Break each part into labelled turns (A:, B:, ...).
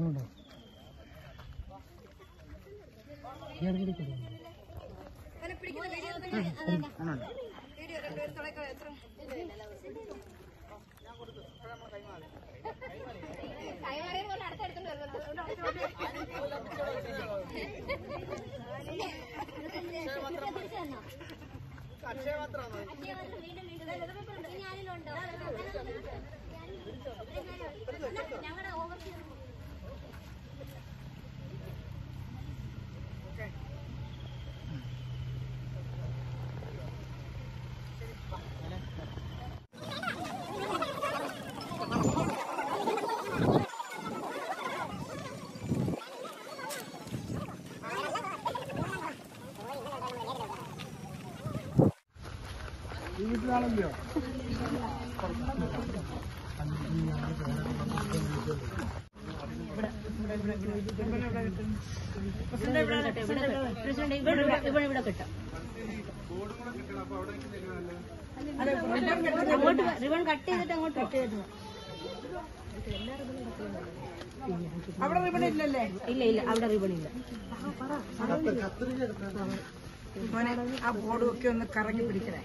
A: അതുകൊണ്ടോ ഇയാൾക്ക് കൊടുക്കണ്ടോ
B: ഞങ്ങളുടെ ഓവർസീസ്
A: വീട്ടിലാണല്ലോ
C: ഇവിടെ കിട്ടാം അങ്ങോട്ട് റിബൺ കട്ട് ചെയ്തിട്ട് അങ്ങോട്ട് കട്ട് ചെയ്തു
D: അവിടെ റിബൺ ഇല്ലല്ലേ
C: ഇല്ല ഇല്ല അവിടെ റിബൺ ഇല്ല
D: മോനെ ആ ബോർഡും ഒക്കെ ഒന്ന് കറങ്ങി പിടിക്കണേ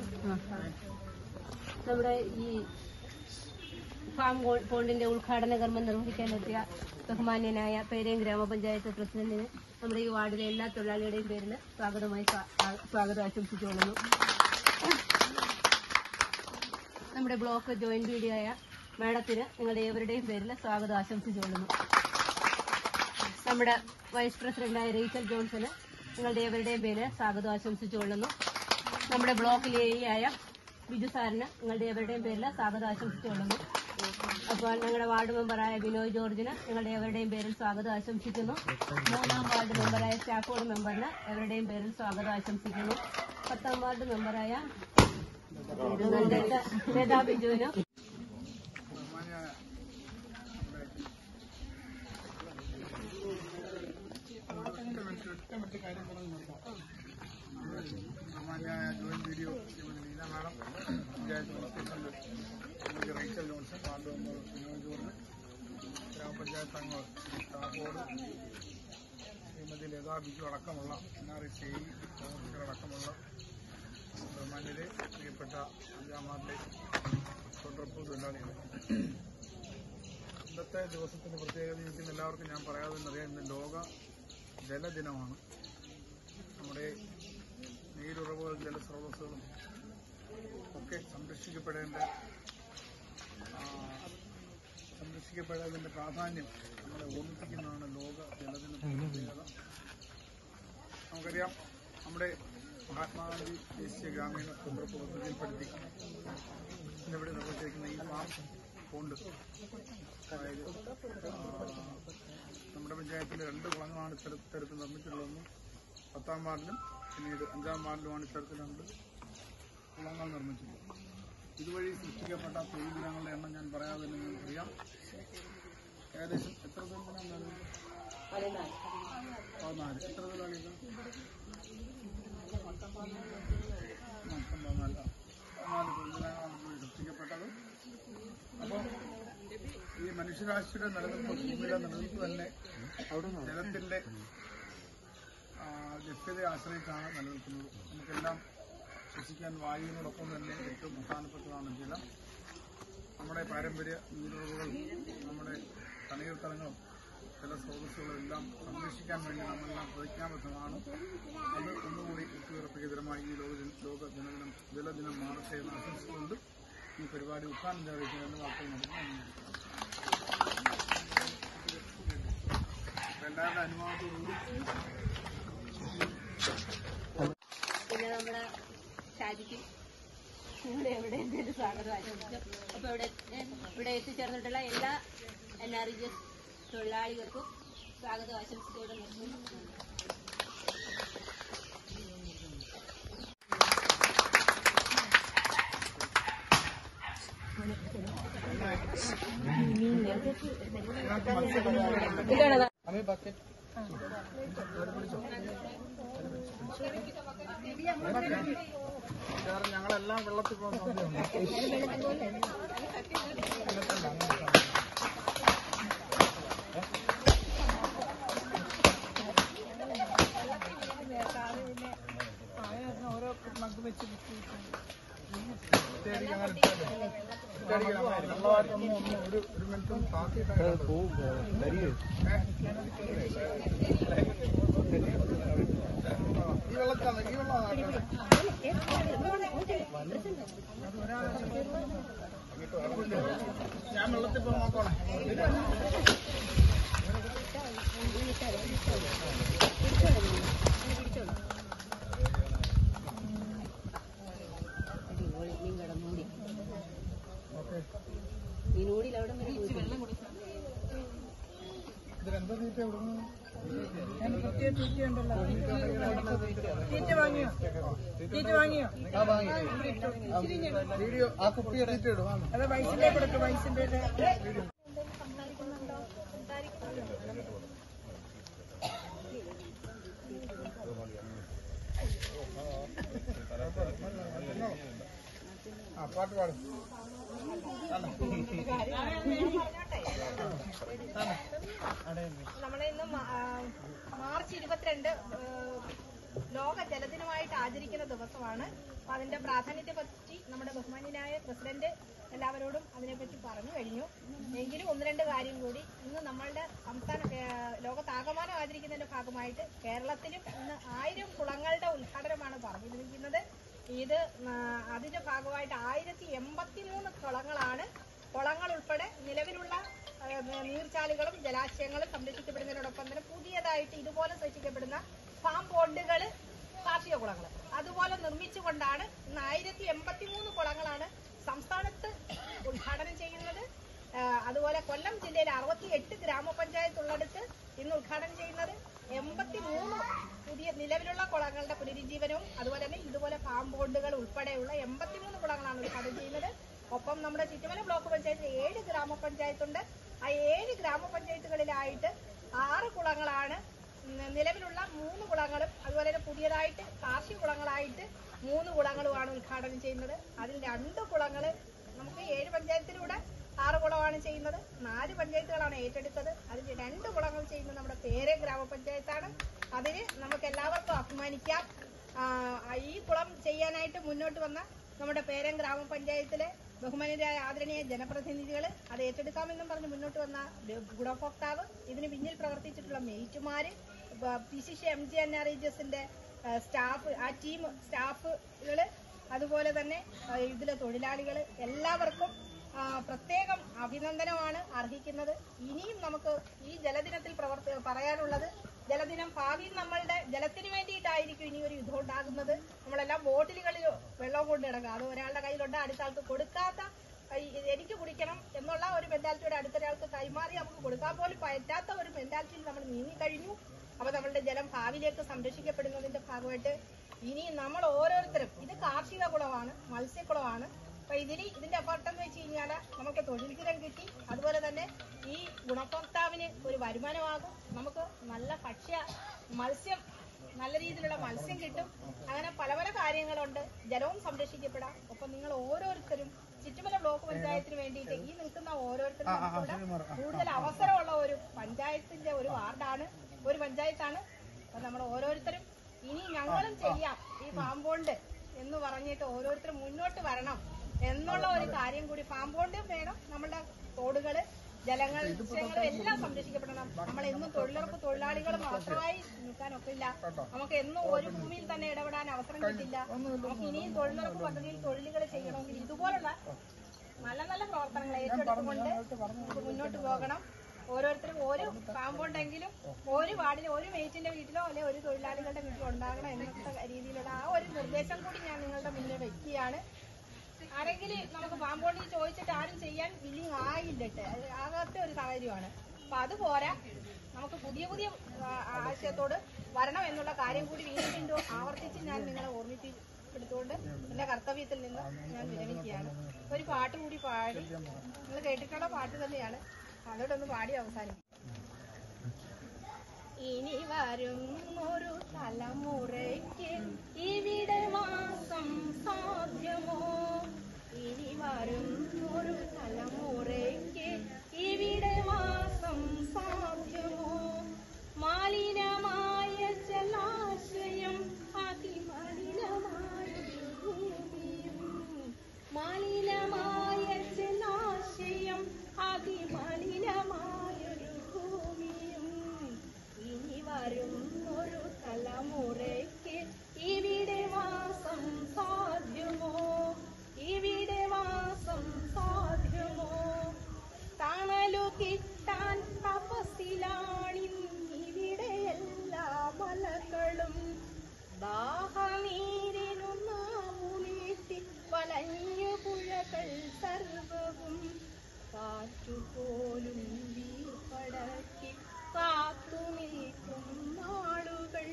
C: നമ്മുടെ ഈ ഫാം ഗോ- പോണ്ടിന്റെ ഉദ്ഘാടന കർമ്മം നിർവഹിക്കാനെത്തിയ ബഹുമാന്യനായ പേരയം ഗ്രാമപഞ്ചായത്ത് പ്രസിഡന്റിന് നമ്മുടെ ഈ വാർഡിലെ എല്ലാ തൊഴിലാളികളുടെയും പേരിൽ സ്വാഗതമായി സ്വാ- ആ- സ്വാഗതം ആശംസിച്ചുകൊള്ളുന്നു നമ്മുടെ ബ്ലോക്ക് ജോയിന്റ് ബി ആയ മാഡത്തിന് നിങ്ങളുടെ ഏവരുടെയും പേരിൽ സ്വാഗതം ആശംസിച്ചുകൊള്ളുന്നു നമ്മുടെ വൈസ് പ്രസിഡന്റായ റീച്ചൽ ജോൺസന് നിങ്ങളുടെ ഏവരുടെയും പേര് സ്വാഗതം ആശംസിച്ചുകൊള്ളുന്നു നമ്മുടെ ബ്ലോക്കിലെ ആയ ബിജു സാറിന് നിങ്ങളുടെ ഏവരുടെയും പേരിൽ സ്വാഗതം ആശംസിച്ചുകൊള്ളുന്നു അപ്പോൾ ഞങ്ങളുടെ വാർഡ് മെമ്പറായ ബിനോയ് ജോർജിന് നിങ്ങളുടെ ഏവരുടെയും പേരിൽ സ്വാഗതം ആശംസിക്കുന്നു മൂന്നാം വാർഡ് മെമ്പറായ സ്റ്റാഫോർഡ് മെമ്പറിന് എവരുടെയും പേരിൽ സ്വാഗതം ആശംസിക്കുന്നു പത്താം വാർഡ് മെമ്പറായ ലതാ ബിജുവിന്
A: സാമാന്യായ joint video Shrimati Leena madam panchayat president Shrimati Rachel Johnson ward member Vinod George grama panchayat അംഗങ്ങൾ സ്റ്റാഫ് ബോർഡ് ശ്രീമതി ലതാ ബിജു അടക്കമുള്ള എൻ ആർ എസ് ഐ അടക്കമുള്ള ബഹുമാന്യരെ പ്രിയപ്പെട്ട അഞ്ചാം വാർഡിലെ തൊഴിലുറപ്പ് തൊഴിലാളികളെ ഇന്നത്തെ ദിവസത്തിന്റെ പ്രത്യേകത ഇരിക്കുന്ന എല്ലാവർക്കും ഞാൻ പറയാതെ അറിയാം ഇന്ന് ലോക ജലദിനമാണ് നമ്മുടെ നീരുറവുകളും ജലസ്രോതസ്സുകളും ഒക്കെ സംരക്ഷിക്കപ്പെടേണ്ട ആ, സംരക്ഷിക്കപ്പെടേണ്ടതിന്റെ പ്രാധാന്യം നമ്മളെ ഓർമ്മിപ്പിക്കുന്നതാണ് ലോക ജലദിന പ്രത്യേകത നമുക്കറിയാം നമ്മുടെ മഹാത്മാഗാന്ധി ദേശീയ ഗ്രാമീണ തൊഴിലുറപ്പ് പദ്ധതിയിൽപ്പെടുത്തി ഇന്നിവിടെ നിർമ്മിച്ചിരിക്കുന്ന ഈ ഫാം ഫോണ്ട് അതായത് ആ, നമ്മുടെ പഞ്ചായത്തിൽ രണ്ട് കുളങ്ങളാണ് ഇത്തര- ഇത്തരത്തിൽ നിർമ്മിച്ചിട്ടുള്ളതെന്ന് പത്താം വാർഡിലും പിന്നീട് അഞ്ചാം വാർഡിലുമാണ് ഇത്തരത്തിൽ രണ്ട് കുളങ്ങൾ നിർമ്മിച്ചിട്ടുള്ളത് ഇതുവഴി സൃഷ്ടിക്കപ്പെട്ട തൊഴിൽ ദിനങ്ങളുടെ എണ്ണം ഞാൻ പറയാതെ തന്നെ നിങ്ങൾക്കറിയാം ഏകദേശം എത്ര തൊഴിൽ ദിനം നടന്നു പതിനാല് എത്ര തൊഴിലാളികൾ മൊത്തം പതിനാല് ആ. പതിനാല് തൊഴിൽ ദിനങ്ങളാണ് ഇതുവഴി സൃഷ്ടിക്കപ്പെട്ടത് അപ്പോൾ ഈ മനുഷ്യരാശിയുടെ നിലനിൽപ്പ് ഭൂമിയുടെ നിലനിൽപ്പ് തന്നെ ജലത്തിന്റെ ആ, ലഭ്യതയെ ആശ്രയിച്ചാണ് നിലനിൽക്കുന്നത് നമുക്കെല്ലാം ശ്വസിക്കാൻ വായുവിനോടൊപ്പം തന്നെ ഏറ്റവും പ്രധാനപ്പെട്ടതാണ് ജലം നമ്മുടെ പാരമ്പര്യ നീരുറവുകൾ നമ്മുടെ തണ്ണീർത്തലങ്ങളും ജലസ്രോതസ്സുകളും എല്ലാം സംരക്ഷിക്കാൻ വേണ്ടി നമ്മളെല്ലാം പ്രതിജ്ഞാബദ്ധമാണ് അത് ഒന്നുകൂടി ഒത്തുതീർപ്പിക്കതരമായി ഈ ലോക ലോക ജനദിനം ജലദിനം മാറട്ടെ എന്ന് ആശംസിച്ചുകൊണ്ട് ഈ പരിപാടി ഉദ്ഘാടനം ചെയ്തിരിക്കുന്ന വാർത്തകൾ നടത്തുന്നു എല്ലാവരുടെ അനുവാദത്തോടുകൂടി
C: പിന്നെ നമ്മുടെ ഷാജിക്ക് ഇവിടെ എവിടെയും പേര് സ്വാഗതം ആശംസിച്ചു അപ്പൊ ഇവിടെ ഏ, ഇവിടെ എത്തിച്ചേർന്നിട്ടുള്ള എല്ലാ എൻ ആർ ജി എസ് തൊഴിലാളികൾക്കും സ്വാഗതം ആശംസിച്ചുകൊണ്ട് നിർത്തുന്നു
A: അമേ ബക്കറ്റ് കാരണം ഞങ്ങളെല്ലാം വെള്ളത്തിൽ പോകുന്ന ഒറ്റയടിക്ക് നമ്മൾ നമ്മളായിട്ടൊന്നും ഒന്നും ഒരു ഒരു മിനിറ്റും താത്തിയിട്ടാണ് ഈ വെള്ളത്താണ് ഈ വെള്ളമാണ് ഞാൻ വെള്ളത്തിൽ പോയി നോക്കണേ ഓക്കെ
C: മീനോടിയിൽ അവിടെ വരെ വെള്ളം
A: ഇതിലെന്താ തീറ്റ ഇവിടുന്ന്
D: അതിന് പ്രത്യേക തീറ്റ ഉണ്ടല്ലോ തീറ്റ വാങ്ങിയോ തീറ്റ വാങ്ങിയോ
A: ആ വാങ്ങി വീഡിയോ ആ കുപ്പിയുടെ തീറ്റ ഇടും വാങ്ങ്.
D: അത് വയസ്സിന്റെ കൊടുക്കും വയസ്സിന്റെ
A: ആ പാട്ട് പാടും
B: നമ്മളെ ഇന്ന് മാ- ആ, മാർച്ച് ഇരുപത്തിരണ്ട് ആ, ലോക ജലദിനമായിട്ട് ആചരിക്കുന്ന ദിവസമാണ് അപ്പൊ അതിന്റെ പ്രാധാന്യത്തെ പറ്റി നമ്മുടെ ബഹുമാന്യനായ പ്രസിഡന്റ് എല്ലാവരോടും അതിനെപ്പറ്റി പറഞ്ഞു കഴിഞ്ഞു എങ്കിലും ഒന്ന് രണ്ട് കാര്യം കൂടി ഇന്ന് നമ്മളുടെ സംസ്ഥാന ഏ, ലോകത്താകമാനം ആചരിക്കുന്നതിന്റെ ഭാഗമായിട്ട് കേരളത്തിലും ഇന്ന് ആയിരം കുളങ്ങളുടെ ഉദ്ഘാടനമാണ് പറഞ്ഞിരിക്കുന്നത് ഇത് ആ, അതിന്റെ ഭാഗമായിട്ട് ആയിരത്തി എൺപത്തി മൂന്ന് കുളങ്ങളാണ് കുളങ്ങൾ ഉൾപ്പെടെ നിലവിലുള്ള ആ, നീർച്ചാലുകളും ജലാശയങ്ങളും സംരക്ഷിക്കപ്പെടുന്നതിനോടൊപ്പം തന്നെ പുതിയതായിട്ട് ഇതുപോലെ സൃഷ്ടിക്കപ്പെടുന്ന ഫാം ബോണ്ടുകൾ കാർഷിക കുളങ്ങൾ അതുപോലെ നിർമ്മിച്ചുകൊണ്ടാണ് ഇന്ന് ആയിരത്തി എൺപത്തി മൂന്ന് കുളങ്ങളാണ് സംസ്ഥാനത്ത് ഉദ്ഘാടനം ചെയ്യുന്നത് ആ, അതുപോലെ കൊല്ലം ജില്ലയിൽ അറുപത്തി എട്ട് ഗ്രാമപഞ്ചായത്ത് ഉള്ളിടത്ത് ഇന്ന് ഉദ്ഘാടനം ചെയ്യുന്നത് എൺപത്തി മൂന്ന് പുതിയ നിലവിലുള്ള കുളങ്ങളുടെ പുനരുജ്ജീവനവും അതുപോലെ തന്നെ ഇതുപോലെ ഫാം ബോണ്ടുകൾ ഉൾപ്പെടെയുള്ള എൺപത്തിമൂന്ന് കുളങ്ങളാണ് ഉദ്ഘാടനം ചെയ്യുന്നത് ഒപ്പം നമ്മുടെ ചുറ്റുമല ബ്ലോക്ക് പഞ്ചായത്തിൽ ഏഴ് ഗ്രാമപഞ്ചായത്തുണ്ട് ആ ഏഴ് ഗ്രാമപഞ്ചായത്തുകളിലായിട്ട് ആറ് കുളങ്ങളാണ് ഉം, നിലവിലുള്ള മൂന്ന് കുളങ്ങളും അതുപോലെ തന്നെ പുതിയതായിട്ട് കാർഷിക കുളങ്ങളായിട്ട് മൂന്ന് കുളങ്ങളുമാണ് ഉദ്ഘാടനം ചെയ്യുന്നത് അതിൽ രണ്ട് കുളങ്ങൾ നമുക്ക് ഏഴ് പഞ്ചായത്തിലൂടെ ആറ് കുളമാണ് ചെയ്യുന്നത് നാല് പഞ്ചായത്തുകളാണ് ഏറ്റെടുത്തത് അതിൽ രണ്ട് കുളങ്ങൾ ചെയ്യുന്നത് നമ്മുടെ പേരെ ഗ്രാമപഞ്ചായത്താണ് അതിന് നമുക്ക് എല്ലാവർക്കും അഭിമാനിക്കാം ആ, ഈ കുളം ചെയ്യാനായിട്ട് മുന്നോട്ട് വന്ന നമ്മുടെ പേരൻ ഗ്രാമപഞ്ചായത്തിലെ ബഹുമാനരായ ആദരണീയ ജനപ്രതിനിധികൾ അത് ഏറ്റെടുക്കാമെന്നും പറഞ്ഞ് മുന്നോട്ട് വന്ന ഗുണഭോക്താവ് ഇതിന് പിന്നിൽ പ്രവർത്തിച്ചിട്ടുള്ള മെയ്റ്റുമാര് P C C M G N R H എസിന്റെ സ്റ്റാഫ് ആ ടീം സ്റ്റാഫുകള് അതുപോലെ തന്നെ ആ, ഇതിലെ തൊഴിലാളികൾ എല്ലാവർക്കും ആ, പ്രത്യേകം അഭിനന്ദനമാണ് അർഹിക്കുന്നത് ഇനിയും നമുക്ക് ഈ ജലദിനത്തിൽ പ്രവർത്തി പറയാനുള്ളത് ജലദിനം ഭാവിയിൽ നമ്മളുടെ ജലത്തിന് വേണ്ടിയിട്ടായിരിക്കും ഇനി ഒരു യുദ്ധം ഉണ്ടാകുന്നത് നമ്മളെല്ലാം ബോട്ടിലുകളിൽ വെള്ളം കൊണ്ട് കിടക്കുക അത് ഒരാളുടെ കയ്യിലുണ്ട് അടുത്ത ആൾക്ക് കൊടുക്കാത്ത ഈ എനിക്ക് കുടിക്കണം എന്നുള്ള ഒരു മെന്റാലിറ്റിയുടെ അടുത്തൊരാൾക്ക് കൈമാറി നമുക്ക് കൊടുക്കാൻ പോലും പറ്റാത്ത ഒരു മെന്റാലിറ്റിയിൽ നമ്മൾ നീങ്ങിക്കഴിഞ്ഞു അപ്പൊ നമ്മളുടെ ജലം ഭാവിയിലേക്ക് സംരക്ഷിക്കപ്പെടുന്നതിന്റെ ഭാഗമായിട്ട് ഇനി നമ്മൾ ഓരോരുത്തരും ഇത് കാർഷിക കുളമാണ് മത്സ്യക്കുളമാണ് അപ്പൊ ഇതിന് ഇതിന്റെ അപ്പുറത്തെന്ന് വെച്ച് കഴിഞ്ഞാല് നമുക്ക് തൊഴിൽക്കിരം കിട്ടി അതുപോലെ തന്നെ ഈ ഗുണഭോക്താവിന് ഒരു വരുമാനമാകും നമുക്ക് നല്ല ഭക്ഷ്യ മത്സ്യം നല്ല രീതിയിലുള്ള മത്സ്യം കിട്ടും അങ്ങനെ പല പല കാര്യങ്ങളുണ്ട് ജലവും സംരക്ഷിക്കപ്പെടാം ഒപ്പം നിങ്ങൾ ഓരോരുത്തരും ചുറ്റുമല ബ്ലോക്ക് പഞ്ചായത്തിന് വേണ്ടിയിട്ട് ഈ നിൽക്കുന്ന ഓരോരുത്തരും നമുക്കിവിടെ കൂടുതൽ അവസരമുള്ള ഒരു പഞ്ചായത്തിന്റെ ഒരു വാർഡാണ് ഒരു പഞ്ചായത്താണ് അപ്പൊ നമ്മൾ ഓരോരുത്തരും ഇനി ഞങ്ങളും ചെയ്യാം ഈ പാമ്പോണ്ട് എന്ന് പറഞ്ഞിട്ട് ഓരോരുത്തരും മുന്നോട്ട് വരണം എന്നുള്ള ഒരു കാര്യം കൂടി പാമ്പോണ്ടും വേണം നമ്മുടെ തോടുകള് ജലങ്ങൾ വിഷയങ്ങളും എല്ലാം സംരക്ഷിക്കപ്പെടണം നമ്മൾ എന്നും തൊഴിലുറപ്പ് തൊഴിലാളികൾ മാത്രമായി നിൽക്കാനൊക്കില്ല നമുക്ക് എന്നും ഒരു ഭൂമിയിൽ തന്നെ ഇടപെടാൻ അവസരം കിട്ടില്ല നമുക്ക് ഇനിയും തൊഴിലുറപ്പ് പദ്ധതിയിൽ തൊഴിലുകൾ ചെയ്യണമെങ്കിൽ ഇതുപോലുള്ള നല്ല നല്ല പ്രവർത്തനങ്ങൾ ഏറ്റെടുത്തുകൊണ്ട് നമുക്ക് മുന്നോട്ട് പോകണം ഓരോരുത്തരും ഓരോ കാമ്പൗണ്ടെങ്കിലും ഒരു വാർഡിലെ ഒരു മേറ്റിന്റെ വീട്ടിലോ അല്ലെങ്കിൽ ഒരു തൊഴിലാളികളുടെ വീട്ടിലോ ഉണ്ടാകണം എന്നത്തെ രീതിയിലുള്ള ആ ഒരു നിർദ്ദേശം കൂടി ഞാൻ നിങ്ങളുടെ മുന്നിൽ വെക്കുകയാണ് ആരെങ്കിലും നമുക്ക് പാമ്പോണ്ടിൽ ചോദിച്ചിട്ട് ആരും ചെയ്യാൻ വില്ലിങ് ആയില്ലട്ട് അത് ആകാത്ത ഒരു സാഹചര്യമാണ് അപ്പൊ അത് പോരാ നമുക്ക് പുതിയ പുതിയ ആ, ആശയത്തോട് വരണം എന്നുള്ള കാര്യം കൂടി വീണ്ടും വീണ്ടും ആവർത്തിച്ച് ഞാൻ നിങ്ങളെ ഓർമ്മിപ്പിച്ചെടുത്തുകൊണ്ട് എന്റെ കർത്തവ്യത്തിൽ നിന്ന് ഞാൻ വിരമിക്കുകയാണ് ഒരു പാട്ട് കൂടി പാടി നിങ്ങൾ കേട്ടിട്ടുള്ള പാട്ട് തന്നെയാണ് അതോടൊന്ന് പാടി അവസാനിക്കും ഇനി വരും ഒരു തലമുറയ്ക്ക് ഇവിടെ മാസം സാധ്യമോ ഇനി വരും ഒരു തലമുറയ്ക്ക് ഇവിടെ മാസം സാധ്യമോ മാലിനമായ ജലാശയം അതിമലിനമായ ഭൂമിയും മാലിനമായ ജല ദിനവും കാറ്റുപോലും വീർപ്പടക്കി കാത്തു നിൽക്കും നാളുകൾ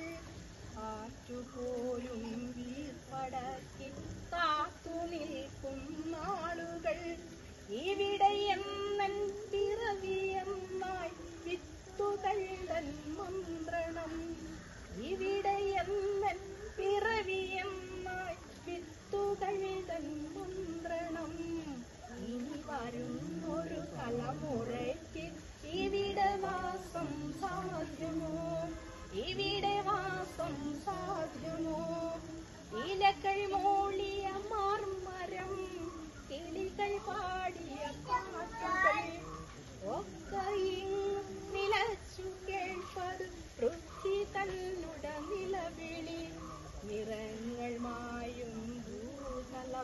B: കാറ്റുപോലും വീർപ്പടക്കി കാത്തു നിൽക്കും നാളുകൾ ഇവിടെ എന്നൻ പിറവിയെന്നായി വിത്തുകൾ തൻ മന്ത്രണം ഇവിടെ എന്നൻ പിറവിയെന്നായി വിത്തുകൾ തൻ മന്ത്രണം ഇനി വരും ഒരു തലമുറയ്ക്ക് ഇവിടെ വാസം സാധ്യമോ ഇവിടെ വാസം സാധ്യമോ ഇലകൾ മൂളിയ മാർമരം കിളികൾ പാടിയ പാട്ടുകൾ ഒക്കെയും നിലച്ചു കേൾപ്പത് പൃഥ്വി തന്നുട നിലവിളി നിറങ്ങൾ മായും ഭൂതലം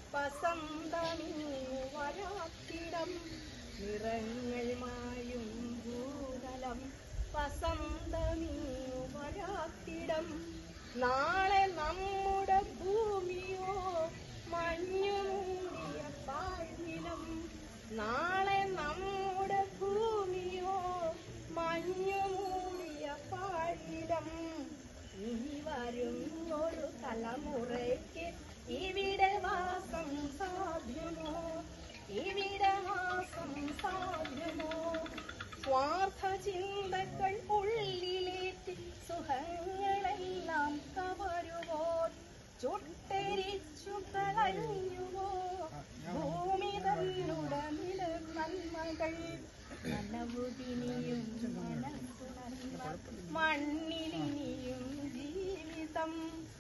B: വസന്തമീ വരാത്തിടം നിറങ്ങൾ മായും ഭൂതലം വസന്തമീ വരാത്തിടം നാളെ നമ്മുടെ ഭൂമിയോ മഞ്ഞു മൂടിയ പാഴ്നിലം നാളെ നമ്മുടെ ഭൂമിയോ മഞ്ഞു മൂടിയ പാഴ്നിലം ഇനി വരും ഒരു തലമുറയ്ക്ക് ഇവിടെ വാസം സാധ്യമോ ഇവിടെ വാസം സാധ്യമോ സ്വാർത്ഥ ചിന്തകൾ ഉള്ളിലേറ്റി സുഖങ്ങളെല്ലാം കവരുവോൻ ചുട്ടരിച്ചു കളഞ്ഞുവോ ഭൂമി തന്നുടനില നന്മകൾ നനവുകിനിയും മനസ്സുണർന്ന മണ്ണിലിനിയും ജീവിതം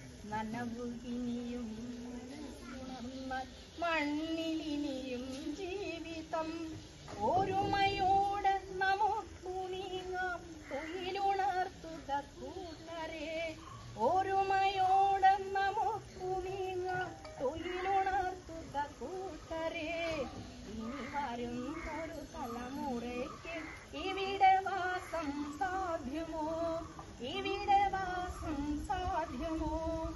B: നനവുകിനിയും മനസ്സുണർന്ന മണ്ണിലിനിയും ജീവിതം ഒരുമയോടെ നമുക്കു നീങ്ങാം തൊഴിലുണർത്തുക കൂട്ടരെ ഒരുമയോടെ നമുക്കു നീങ്ങാം തൊഴിലുണർത്തുക കൂട്ടരെ ഇനി വരും ഒരു തലമുറയ്ക്ക് ഇവിടെ വാസം സാധ്യമോ ഇവിടെ വാസം സാധ്യമോ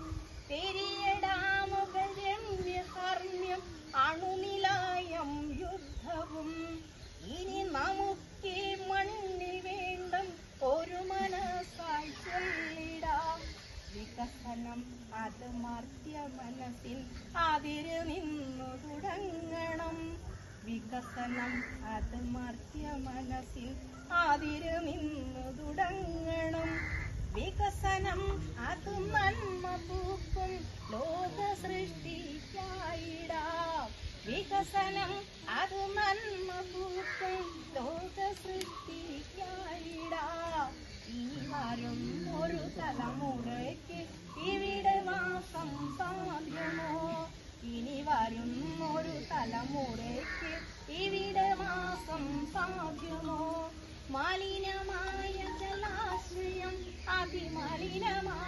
B: പെരിയടാമുകൾ രമ്യകർമ്മ്യം അണുനിലായം യുദ്ധവും ഇനി നമുക്ക് മണ്ണിൽ വേണ്ടും ഒരു മനസ്സായി ചൊല്ലിടാം വികസനം അത് മർത്യ മനസ്സിൽ അതിര് നിന്നു തുടങ്ങണം വികസനം അത് മർത്യ മനസ്സിൽ അതിര് നിന്നു തുടങ്ങണം വികസനം അത് നന്മ പൂക്കും ലോക സൃഷ്ടിക്കായിടാം വികസനം അത് നന്മ പൂക്കും ലോക സൃഷ്ടിക്കായിടാം ഇനി വരും ഒരു തലമുറയ്ക്ക് ഇവിടെ വാസം സാധ്യമോ ഇനി വരും ഒരു തലമുറയ്ക്ക് ഇവിടെ വാസം സാധ്യമോ മലിനമായ ജലാശയം അതിമലിനമായ